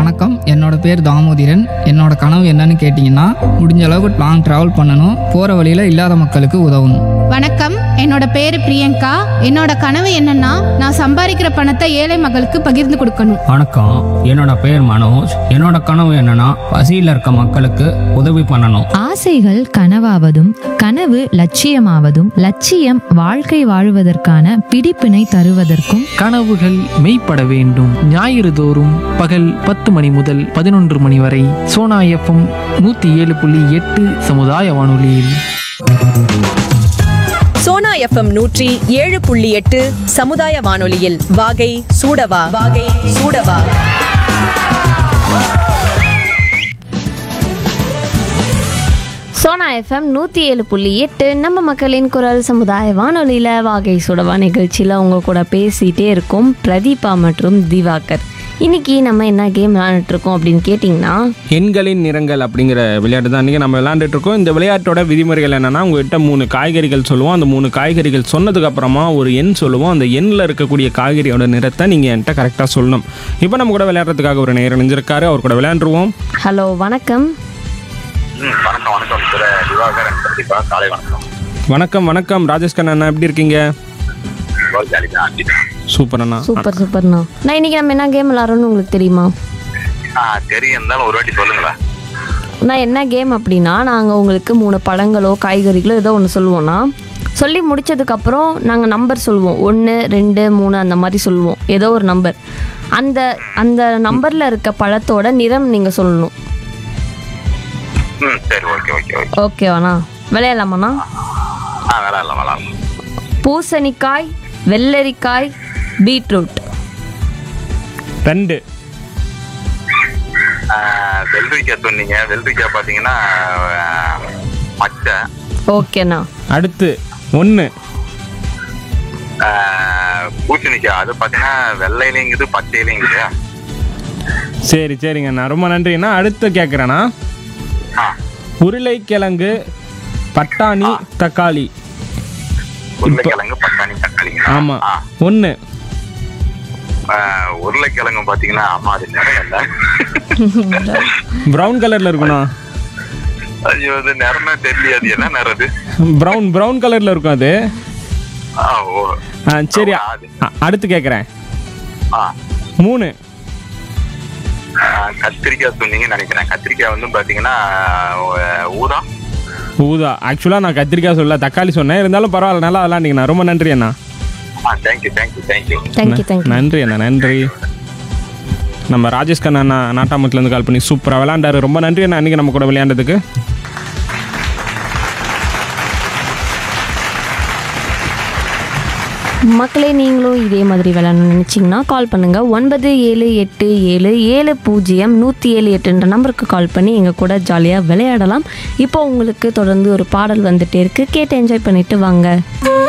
வணக்கம் என்னோட பேர் தாமோதிரன் என்னோட கனவு என்னன்னு கேட்டிங்கன்னா முடிஞ்ச அளவுக்கு லாங் ட்ராவல் பண்ணணும் போகிற வழியில் இல்லாத மக்களுக்கு உதவணும் வணக்கம் என்னோட பேரு பிரியங்கா என்னோட கனவு என்னன்னா நான் சம்பாதிக்கிற பணத்தை ஏழை மக்களுக்கு பகிர்ந்து கொடுக்கணும் வணக்கம் என்னோட பேர் மனோஜ் என்னோட கனவு என்னன்னா பசியில் இருக்க மக்களுக்கு உதவி பண்ணணும் ஆசைகள் கனவாவதும் கனவு லட்சியமாவதும் லட்சியம் வாழ்க்கை வாழுவதற்கான பிடிப்பினை தருவதற்கும் கனவுகள் மெய்ப்பட வேண்டும் ஞாயிறு தோறும் பகல் பத்து மணி முதல் பதினொன்று மணி வரை சோனா எஃப்எம் நூற்றி ஏழு புள்ளி எட்டு சமுதாய வானொலியில் சோனா எஃப்எம் நூற்றி ஏழு புள்ளி எட்டு சமுதாய வானொலியில் வாகை சூடவா வாகை சூடவா சோனா எஃப்எம் நூற்றி ஏழு புள்ளி எட்டு நம்ம மக்களின் குரல் சமுதாய வானொலியில் வாகை சுடவா நிகழ்ச்சியில் உங்கள் கூட பேசிகிட்டே இருக்கோம் பிரதீபா மற்றும் திவாகர் இன்னைக்கு நம்ம என்ன கேம் விளாண்டுட்ருக்கோம் அப்படின்னு கேட்டிங்கன்னா எண்களின் நிறங்கள் அப்படிங்கிற விளையாட்டு தான் இன்றைக்கி நம்ம விளையாண்டுட்டு இருக்கோம் இந்த விளையாட்டோட விதிமுறைகள் என்னென்னா உங்கள்கிட்ட மூணு காய்கறிகள் சொல்லுவோம் அந்த மூணு காய்கறிகள் சொன்னதுக்கு அப்புறமா ஒரு எண் சொல்லுவோம் அந்த எண்ணில் இருக்கக்கூடிய காய்கறியோட நிறத்தை நீங்கள் என்கிட்ட கரெக்டாக சொல்லணும் இப்போ நம்ம கூட விளையாடுறதுக்காக ஒரு நேரம் நினைஞ்சிருக்காரு அவர் கூட விளையாண்டுருவோம் ஹலோ வணக்கம் ம் வணக்கம் வணக்கம் திரு திவாகரன் பிரதீபா காலை வணக்கம் வணக்கம் வணக்கம் ராஜேஷ் கண்ணா அண்ணா எப்படி இருக்கீங்க ரொம்ப ஜாலி தான் ஆண்டி தான் சூப்பர் அண்ணா சூப்பர் சூப்பர்ண்ணா நான் இன்னைக்கு நம்ம என்ன கேம் விளாட்றோன்னு உங்களுக்கு தெரியுமா ஆ தெரியும் இருந்தாலும் ஒரு வாட்டி சொல்லுங்களேன் நான் என்ன கேம் அப்படின்னா நாங்கள் உங்களுக்கு மூணு பழங்களோ காய்கறிகளோ ஏதோ ஒன்று சொல்லுவோம்னா சொல்லி முடிச்சதுக்கப்புறம் நாங்கள் நம்பர் சொல்லுவோம் ஒன்று ரெண்டு மூணு அந்த மாதிரி சொல்லுவோம் ஏதோ ஒரு நம்பர் அந்த அந்த நம்பரில் இருக்க பழத்தோட நிறம் நீங்கள் சொல்லணும் ம் சரி ஓகே ஓகே ஓகே ஓகேவாண்ணா விளையாடலாமாண்ணா ஆ விளாட்லாம் விளாட்லாம் பூசணிக்காய் வெள்ளரிக்காய் பீட்ரூட் ரெண்டு ஆ, வெள்ளரிக்காய் சொன்னீங்க வெள்ளரிக்காய் பார்த்தீங்கன்னா ஆ, மச்சை ஓகேண்ணா அடுத்து ஒன்று ஆ, பூசணிக்காய் அது பார்த்தீங்கன்னா வெள்ளையிலைங்குது பச்சையிலைங்குது சரி சரிங்க அண்ணா ரொம்ப நன்றிண்ணா அடுத்து கேட்குறேண்ணா ஆ உருளைக்கிழங்கு பட்டாணி தக்காளி உருளைக்கிழங்கு பட்டாணி தக்காளிங்க ஆமாம் ஆ ஒன்று ஆ, உருளைக்கிழங்கு பார்த்தீங்கன்னா ஆமா அது நிறம் இல்லை ப்ரௌன் கலரில் இருக்குண்ணா ஐயோ அது நிறமே தெரியல அது என்ன நிறம் அது ப்ரௌன் ப்ரௌன் கலரில் இருக்கும் அது ஆ ஓ ஆ சரி ஆ, அது. அ- அடுத்து கேட்குறேன் ஆ மூணு ஆ, கத்திரிக்காய் சொன்னீங்கன்னு நினைக்கிறேன் கத்திரிக்காய் வந்து பாத்தீங்கன்னா ஆ, ஊதா ஊதா ஆக்சுவலாக நான் கத்திரிக்காய் சொல்ல தக்காளி சொன்னேன் இருந்தாலும் பரவாயில்ல நல்லா விளாண்டிங்கண்ணா ரொம்ப நன்றி அண்ணா ஆ thank you thank you thank you thank you thank you நன்றி அண்ணா நன்றி நம்ம ராஜேஷ் கண்ணா அண்ணா நாட்டாமத்துலேருந்து கால் பண்ணி சூப்பராக விளாண்டாரு ரொம்ப நன்றி அண்ணா அன்றைக்கி நம்ம கூட விளையாண்டதுக்கு மக்களே நீங்களும் இதே மாதிரி விளையாடணும்னு நினச்சிங்கன்னா கால் பண்ணுங்கள் ஒன்பது ஏழு எட்டு ஏழு ஏழு பூஜ்ஜியம் நூற்றி ஏழு எட்டுன்ற நம்பருக்கு கால் பண்ணி எங்கள் கூட ஜாலியாக விளையாடலாம் இப்போ உங்களுக்கு தொடர்ந்து ஒரு பாடல் வந்துட்டே இருக்குது கேட்டு என்ஜாய் பண்ணிட்டு வாங்க